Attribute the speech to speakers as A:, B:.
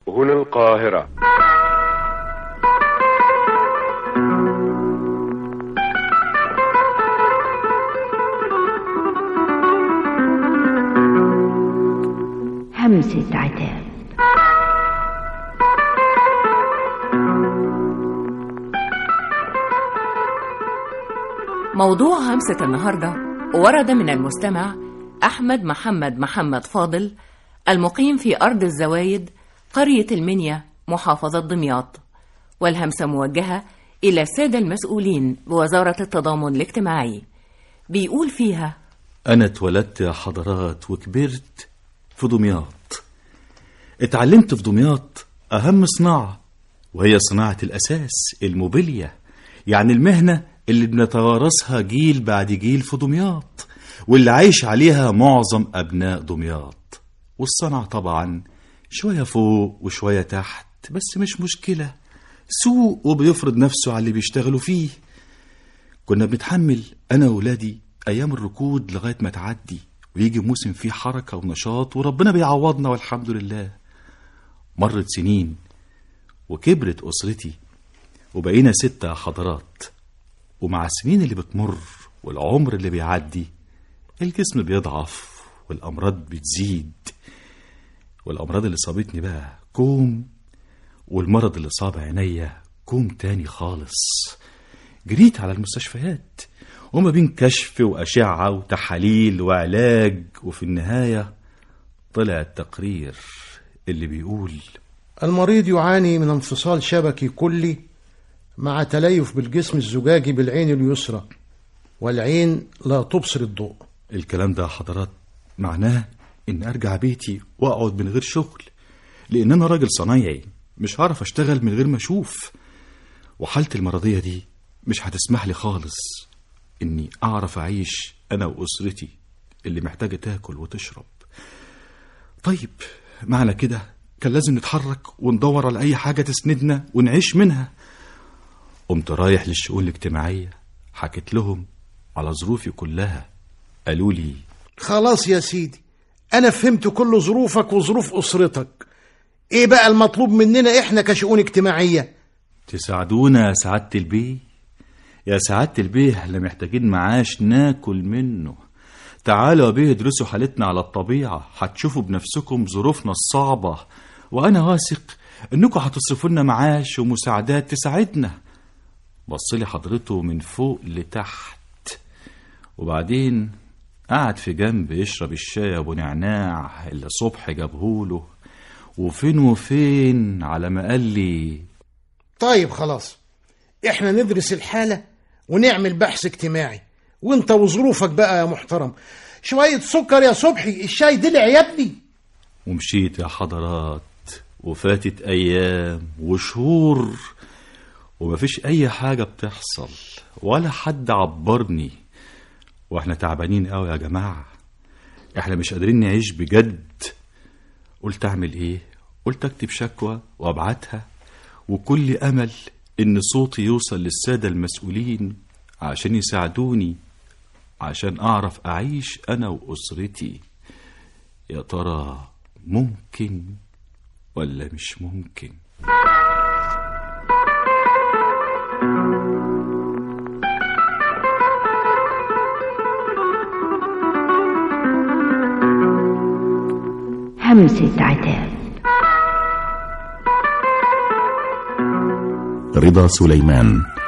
A: هنا القاهرة
B: همسة عتاب
C: موضوع همسة النهاردة ورد من المستمع أحمد محمد محمد فاضل المقيم في أرض الزوايد قرية المنيا محافظة دمياط والهمسة موجهة إلى السادة المسؤولين بوزارة التضامن الاجتماعي بيقول فيها
D: أنا اتولدت يا حضرات وكبرت في دمياط اتعلمت في دمياط أهم صناعة وهي صناعة الأساس الموبيليا يعني المهنة اللي بنتوارثها جيل بعد جيل في دمياط واللي عايش عليها معظم أبناء دمياط والصنعة طبعا شوية فوق وشوية تحت بس مش مشكلة سوق وبيفرض نفسه على اللي بيشتغلوا فيه كنا بنتحمل أنا وولادي أيام الركود لغاية ما تعدي ويجي موسم فيه حركة ونشاط وربنا بيعوضنا والحمد لله مرت سنين وكبرت أسرتي وبقينا ستة حضرات ومع السنين اللي بتمر والعمر اللي بيعدي الجسم بيضعف والأمراض بتزيد والأمراض اللي صابتني بقى كوم والمرض اللي صاب عينيا كوم تاني خالص جريت على المستشفيات وما بين كشف وأشعة وتحاليل وعلاج وفي النهاية طلع التقرير اللي بيقول
E: المريض يعاني من انفصال شبكي كلي مع تليف بالجسم الزجاجي بالعين اليسرى والعين لا تبصر الضوء
D: الكلام ده يا حضرات معناه ان ارجع بيتي واقعد من غير شغل لان انا راجل صنايعي مش هعرف اشتغل من غير ما اشوف وحالتي المرضيه دي مش هتسمح لي خالص اني اعرف اعيش انا واسرتي اللي محتاجه تاكل وتشرب طيب معنى كده كان لازم نتحرك وندور على اي حاجه تسندنا ونعيش منها قمت رايح للشؤون الاجتماعيه حكيت لهم على ظروفي كلها قالوا لي
E: خلاص يا سيدي انا فهمت كل ظروفك وظروف اسرتك ايه بقى المطلوب مننا احنا كشؤون اجتماعيه
D: تساعدونا يا سعادة البيه يا سعادة البيه اللي محتاجين معاش ناكل منه تعالوا يا بيه ادرسوا حالتنا على الطبيعة هتشوفوا بنفسكم ظروفنا الصعبة وأنا واثق إنكم هتصرفوا لنا معاش ومساعدات تساعدنا بص لي حضرته من فوق لتحت وبعدين قعد في جنب يشرب الشاي ابو نعناع اللي صبح جابهوله وفين وفين على ما قال لي
E: طيب خلاص احنا ندرس الحاله ونعمل بحث اجتماعي وانت وظروفك بقى يا محترم شويه سكر يا صبحي الشاي دلع يا ابني
D: ومشيت يا حضرات وفاتت ايام وشهور ومفيش اي حاجه بتحصل ولا حد عبرني واحنا تعبانين قوي يا جماعه احنا مش قادرين نعيش بجد قلت اعمل ايه قلت اكتب شكوى وابعتها وكل امل ان صوتي يوصل للساده المسؤولين عشان يساعدوني عشان اعرف اعيش انا واسرتي يا ترى ممكن ولا مش ممكن
B: همسة عتاب
F: رضا سليمان